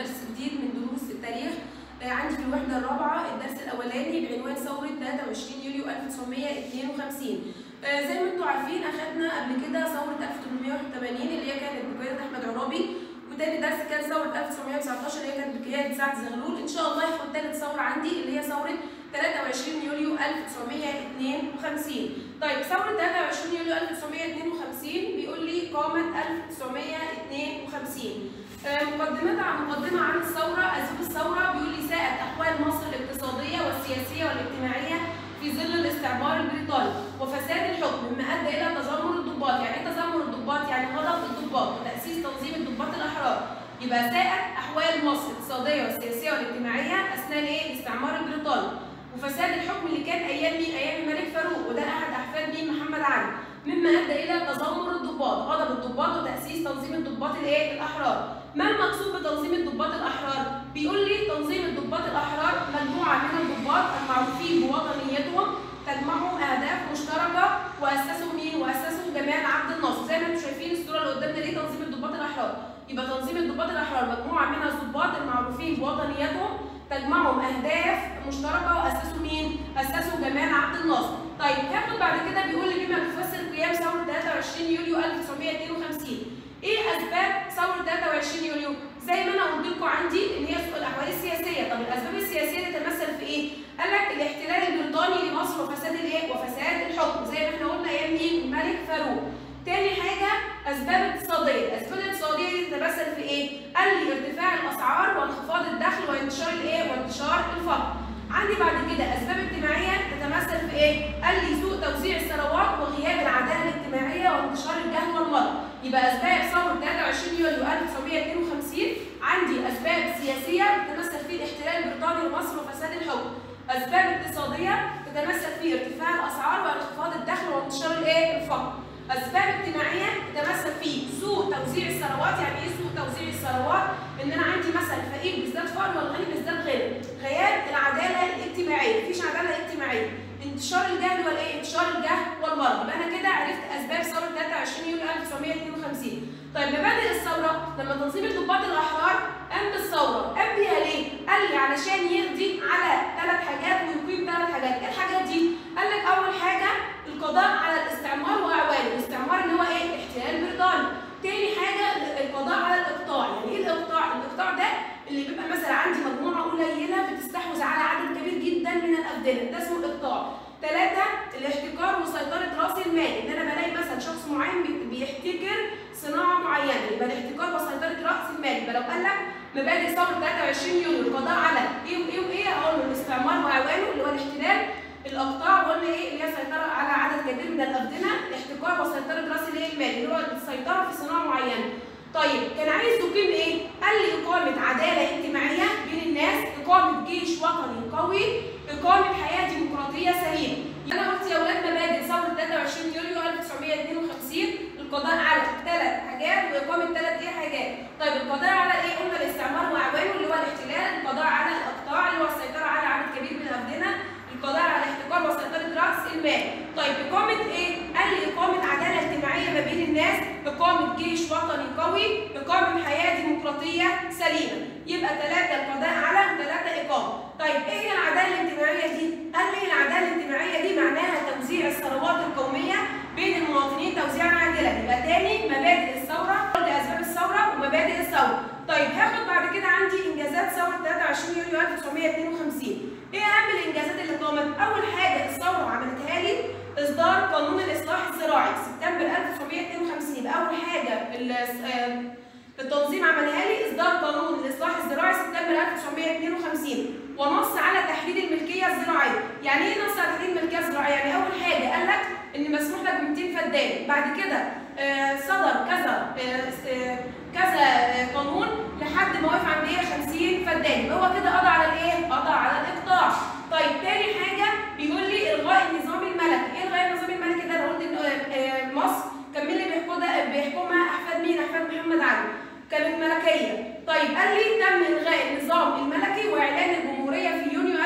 درس جديد من دروس التاريخ آه، عندي في الوحدة الرابعة الدرس الأولاني بعنوان ثورة 23 يوليو 1952 آه، زي ما انتم عارفين أخدنا قبل كده ثورة 1881 اللي هي كانت بقيادة أحمد عرابي وتاني درس كان ثورة 1919 اللي هي كانت بقيادة سعد زغلول إن شاء الله هاخد تالت ثورة عندي اللي هي ثورة 23 يوليو 1952 طيب ثورة 23 يوليو 1952 بيقول لي قامت 1952 آه، مقدمة عن مقدمة عن الثورة أسباب الثورة بيقول لي ساءت أحوال مصر الاقتصادية والسياسية والاجتماعية في ظل الاستعمار البريطاني وفساد الحكم مما أدى إلى تذمر الضباط، يعني إيه تذمر الضباط؟ يعني غضب الضباط وتأسيس تنظيم الضباط الأحرار. يبقى ساءت أحوال مصر الاقتصادية والسياسية والاجتماعية أثناء إيه؟ الاستعمار البريطاني. وفساد الحكم اللي كان أيام مين؟ أيام الملك فاروق وده أحد أحفاد مين؟ محمد علي. مما ادى الى تذمر الضباط، غضب الضباط وتاسيس تنظيم الضباط الايه؟ الاحرار. ما المقصود بتنظيم الضباط الاحرار؟ بيقول لي تنظيم الضباط الاحرار مجموعه من الضباط المعروفين بوطنيتهم تجمعهم اهداف مشتركه واسسوا مين؟ واسسوا جمال عبد الناصر، زي ما انتم شايفين الصوره اللي قدامنا دي تنظيم الضباط الاحرار. يبقى تنظيم الضباط الاحرار مجموعه من الضباط المعروفين بوطنيتهم تجمعهم اهداف مشتركه واسسوا مين؟ اسسوا جمال عبد الناصر. طيب هاخد بعد كده بيقول لي بما تفسر قيام ثوره 23 يوليو 1952 ايه اسباب ثوره 23 يوليو؟ زي ما انا قلت لكم عندي ان هي الاحوال السياسيه، طب الاسباب السياسيه تتمثل في ايه؟ قال لك الاحتلال البريطاني لمصر وفساد الايه؟ وفساد الحكم زي ما احنا قلنا ايام مين؟ الملك فاروق. تاني حاجه اسباب اقتصاديه، الاسباب الاقتصاديه دي تتمثل في ايه؟ قال لي ارتفاع الاسعار وانخفاض الدخل وانتشار الايه؟ وانتشار الفقر. عندي بعد كده اسباب اجتماعيه تتمثل في ايه؟ قال لي سوء توزيع الثروات وغياب العداله الاجتماعيه وانتشار الجهل والمرض. يبقى اسباب ثوره 23 يوليو 1952 عندي اسباب سياسيه تتمثل في الاحتلال البريطاني لمصر وفساد الحكم. اسباب اقتصاديه تتمثل في ارتفاع الاسعار وانخفاض الدخل وانتشار الايه؟ الفقر. اسباب اجتماعيه تتمثل في سوء توزيع الثروات، يعني ايه سوء توزيع الثروات؟ ان انا عندي مثلا فقير بيزداد فقر والغني بيزداد غنى. غياب العداله الاجتماعيه، مفيش عداله اجتماعيه. انتشار الجهل والايه؟ انتشار الجهل والمرض، يبقى انا كده عرفت اسباب ثوره 23 يوليو 1952. طيب مبادئ الثوره لما تنظيم الضباط الاحرار قام بالثوره، قام بيها ليه؟ قال لي علشان يقضي على ثلاث حاجات ويقيم ثلاث حاجات، ايه الحاجات دي؟ قال لك اول حاجه القضاء على الاستعمار واعوانه، الاستعمار اللي هو ايه؟ الاحتلال البريطاني. تاني حاجه القضاء على الاقطاع، يعني ايه الاقطاع؟ الاقطاع ده اللي بيبقى مثلا عندي مجموعه قليله بتستحوذ على عدد كبير جدا من الافدنه، ده اسمه الاقطاع. ثلاثة الاحتكار وسيطرة رأس المال، إن أنا بلاقي مثلا شخص معين بي- بيحتكر صناعة معينة، يبقى الاحتكار وسيطرة رأس المال، يبقى لو قال لك مبادئ ثورة 23 يوليو القضاء على إيه وإيه وإيه هقول له الاستعمار وأعوانه اللي هو الاحتلال، الأقطاع قلنا إيه اللي هي السيطرة على عدد كبير من الأفدنة، الاحتكار وسيطرة رأس الإيه المال اللي هو السيطرة في صناعة معينة. طيب كان عايز يقيم ايه؟ قال لي اقامه عداله اجتماعيه بين الناس، اقامه جيش وطني قوي، اقامه حياه ديمقراطيه سليمه. انا قلت يا اولاد مبادئ ثوره 23 يوليو 1952 القضاء على ثلاث حاجات واقامه ثلاث ايه حاجات. طيب القضاء على ايه؟ قلنا الاستعمار واعوانه اللي هو الاحتلال، القضاء على الاقطاع اللي هو السيطره على عدد كبير من الافدنه، القضاء على الاحتكار وسيطره راس المال. طيب اقامه ايه؟ قال لي اقامه عداله اجتماعيه ما بين الناس، اقامه جيش وطني قوي، اقامه حياه ديمقراطيه سليمه. يبقى ثلاثه القضاء على وثلاثه اقامه. طيب ايه هي العداله الاجتماعيه دي؟ قال لي العداله الاجتماعيه دي معناها توزيع الثروات القوميه بين المواطنين توزيعا عادلا. يبقى تاني مبادئ الثوره، قلت اسباب الثوره ومبادئ الثوره. طيب هاخد بعد كده عندي انجازات ثوره 23 يوليو 1952. ايه اهم الانجازات اللي قامت؟ اول حاجه الثوره عملتها لي اصدار قانون الاصلاح الزراعي سبتمبر 1952 يبقى اول حاجه ال- آه، التنظيم عملها لي اصدار قانون الاصلاح الزراعي سبتمبر 1952 ونص على تحديد الملكيه الزراعيه يعني ايه نص على تحديد الملكيه الزراعيه يعني اول حاجه قال لك ان مسموح لك ب 200 فدان بعد كده آه، صدر كذا آه، آه، كذا آه، قانون لحد ما وقف عند ايه 50 فدان يبقى هو كده قضى على الايه قضى على الاقطاع طيب تاني حاجه بيقول لي الغاء النظام الملكي ايه الغاء النظام الملكي ده انا قلت ان آه، آه، مصر كان مين اللي بيحكمها بيحكمها احفاد مين احفاد محمد علي كانت ملكيه طيب قال لي تم الغاء النظام الملكي واعلان الجمهوريه في يونيو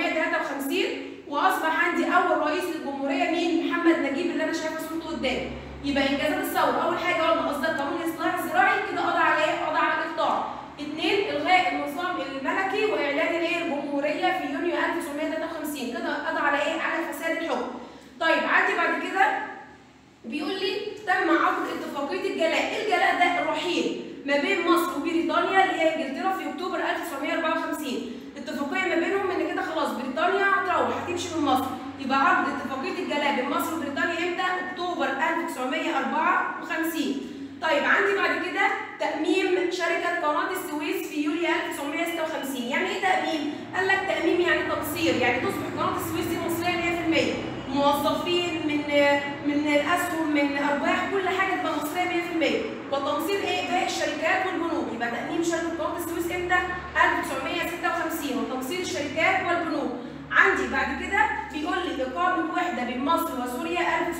1953 واصبح عندي اول رئيس للجمهوريه مين محمد نجيب اللي انا شايفه صورته قدامي يبقى انجازات الثوره اول حاجه قلنا اصدر قانون الاصلاح الزراعي كده قضى على ايه قضى على الاقطاع اثنين الغاء عندي بعد كده بيقول لي تم عقد اتفاقيه الجلاء، ايه الجلاء ده؟ الرحيل ما بين مصر وبريطانيا اللي هي انجلترا في اكتوبر 1954 اتفاقيه ما بينهم ان كده خلاص بريطانيا هتروح هتمشي من مصر يبقى عقد اتفاقيه الجلاء بين مصر وبريطانيا امتى؟ اكتوبر 1954 طيب عندي بعد كده تأميم شركة قناة السويس في يوليو 1956 يعني ايه تأميم؟ قال لك تأميم يعني تمصير يعني تصبح قناة السويس دي مصرية 100% موظفين من من الاسهم من ارباح كل حاجه تبقى مصريه 100% وتمصير ايه باقي الشركات والبنوك يبقى تأميم شركه قناه السويس امتى 1956 وتمصير الشركات والبنوك عندي بعد كده بيقول لي اقامه وحده بين مصر وسوريا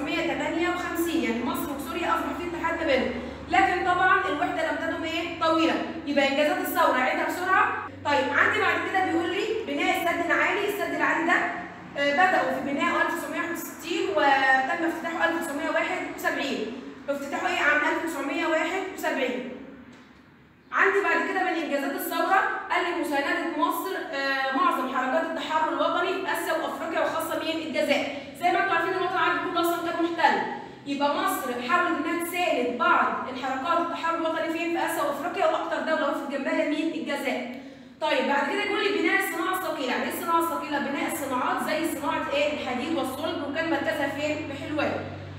1958 يعني مصر وسوريا اصبح في اتحاد ما بينهم لكن طبعا الوحده لم تدم ايه طويلا يبقى انجازات الثوره عيدها بسرعه طيب عندي بعد كده بيقول لي بناء السد العالي السد العالي ده بدأوا في بناءه 1961 وتم افتتاحه 1971 افتتاحه ايه عام 1971 عندي بعد كده من انجازات الثوره قال لي مسانده مصر معظم حركات التحرر الوطني في اسيا وافريقيا وخاصه مين الجزائر زي ما انتم عارفين الوطن العربي كله اصلا كان محتل يبقى مصر حاولت انها تساند بعض الحركات التحرر الوطني فين في اسيا وافريقيا واكثر دوله وقفت جنبها مين الجزائر طيب بعد كده يقول لي بناء الصناعه الثقيله، يعني ايه الصناعه الثقيله؟ بناء الصناعات زي صناعه ايه؟ الحديد والصلب وكان مركزها فين؟ بحلوان.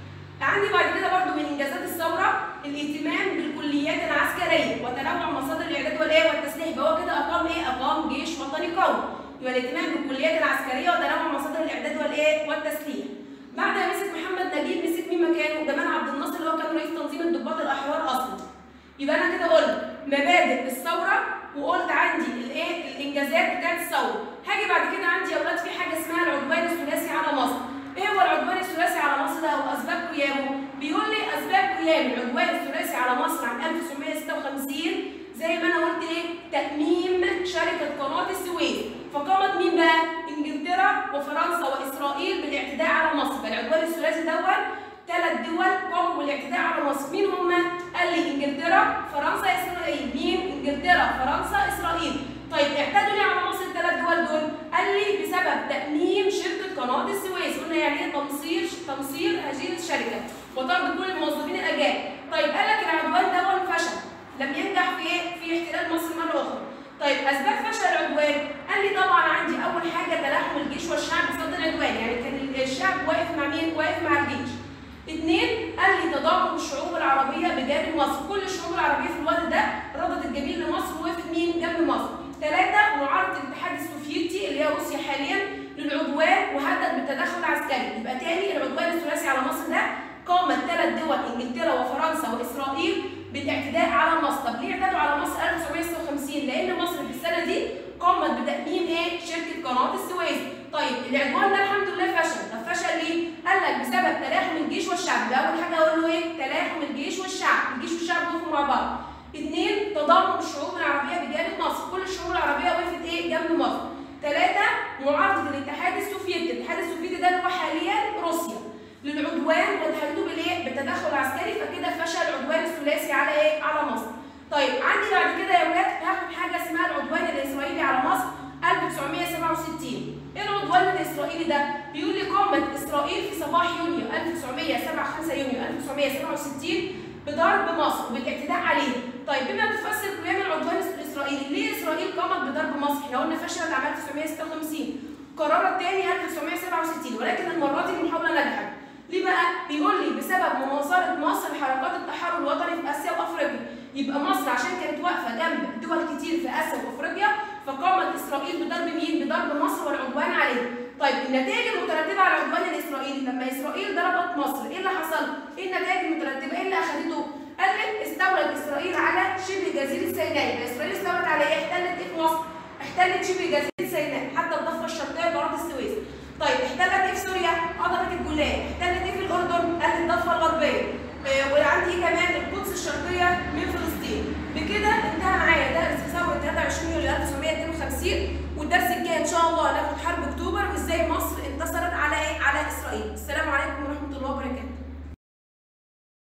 عندي بعد كده برضو من انجازات الثوره الاهتمام بالكليات العسكريه وتنوع مصادر الاعداد والايه والتسليح، يبقى هو كده اقام ايه؟ اقام جيش وطني قوي. يبقى الاهتمام بالكليات العسكريه وتنوع مصادر الاعداد والايه؟ والتسليح. بعد ما مسك محمد نجيب مسك مين مكانه؟ جمال عبد الناصر اللي هو كان رئيس تنظيم الضباط الاحرار اصلا. يبقى انا كده قلت مبادئ الثوره وقلت عندي الايه الانجازات بتاعت الثوره هاجي بعد كده عندي يا اولاد في حاجه اسمها العدوان الثلاثي على مصر ايه هو العدوان الثلاثي على مصر ده واسباب قيامه بيقول لي اسباب قيام العدوان الثلاثي على مصر عام 1956 زي ما انا قلت ايه تأميم شركه قناه السويس فقامت مين بقى انجلترا وفرنسا واسرائيل بالاعتداء على مصر فالعدوان الثلاثي دوت ثلاث دول قاموا بالاعتداء على مصر مين هم قال لي انجلترا فرنسا اسرائيل مين انجلترا فرنسا اسرائيل طيب اعتدوا ليه على مصر الثلاث دول دول قال لي بسبب تاميم شركه قناه السويس قلنا يعني ايه تمصير تمصير هذه الشركه وطرد كل الموظفين الاجانب طيب قال لك العدوان ده فشل لم ينجح في ايه في احتلال مصر مره اخرى طيب اسباب فشل العدوان قال لي طبعا عندي اول حاجه تلاحم الجيش والشعب ضد العدوان يعني كان الشعب واقف مع مين واقف مع الجيش اثنين قال لي تضامن الشعوب العربيه بجانب مصر، كل الشعوب العربيه في الوقت ده ردت الجميل لمصر ووقفت مين؟ جنب مصر. ثلاثه معارضه الاتحاد السوفيتي اللي هي روسيا حاليا للعدوان وهدد بالتدخل العسكري، يبقى تاني العدوان الثلاثي على مصر ده قامت ثلاث دول انجلترا وفرنسا واسرائيل بالاعتداء على مصر، طب ليه اعتدوا على مصر 1956؟ لان مصر في السنه دي قامت بتأميم ايه؟ شركه قناه السويس. طيب العدوان ده الحمد لله فشل، طب فشل ليه؟ قال لك بسبب تلاحم الجيش والشعب، ده اول حاجه اقول له ايه؟ تلاحم الجيش والشعب، الجيش والشعب وقفوا مع بعض. اثنين تضامن الشعوب العربيه بجانب مصر، كل الشعوب العربيه وقفت ايه؟ جنب مصر. ثلاثه معارضه الاتحاد السوفيتي، الاتحاد السوفيتي ده اللي هو حاليا روسيا. للعدوان وتهدده بالايه؟ بالتدخل العسكري فكده فشل العدوان الثلاثي على ايه؟ على مصر. طيب عندي بعد كده يا ولاد هاخد حاجه اسمها العدوان الاسرائيلي على مصر 1967 ايه العدوان الاسرائيلي ده؟ بيقول لي قامت اسرائيل في صباح يونيو 1975 يونيو 1967 بضرب مصر وبالاعتداء عليه. طيب بما تفسر قيام العدوان الاسرائيلي، ليه اسرائيل قامت بضرب مصر؟ احنا قلنا فشلت عام 1956 قررت تاني 1967 ولكن المره دي المحاوله نجحت. ليه بقى؟ بيقول لي بسبب مناصره مصر لحركات التحرر الوطني في اسيا وافريقيا. يبقى مصر عشان كانت واقفه جنب دول كتير في اسيا وافريقيا فقامت اسرائيل بضرب مين؟ بضرب مصر والعدوان عليه. طيب النتائج المترتبه على العدوان الاسرائيلي لما اسرائيل ضربت مصر ايه اللي حصل؟ ايه النتائج المترتبه؟ ايه اللي اخذته؟ قال لك استولت اسرائيل على شبه جزيره سيناء، يبقى اسرائيل استولت على ايه؟ احتلت ايه في مصر؟ احتلت شبه جزيره سيناء حتى الضفه الشرقيه لقناه السويس. طيب احتلت ايه في سوريا؟ قضبت الجولان، احتلت ايه في الاردن؟ قال الضفه الغربيه. آه وعندي ايه كمان؟ القدس الشرقيه من فلسطين. بكده انتهى معايا درس في ثوره 23 يوليو 1952 والدرس الجاي ان شاء الله هناخد حرب اكتوبر وازاي مصر انتصرت على ايه؟ على اسرائيل. السلام عليكم ورحمه الله وبركاته.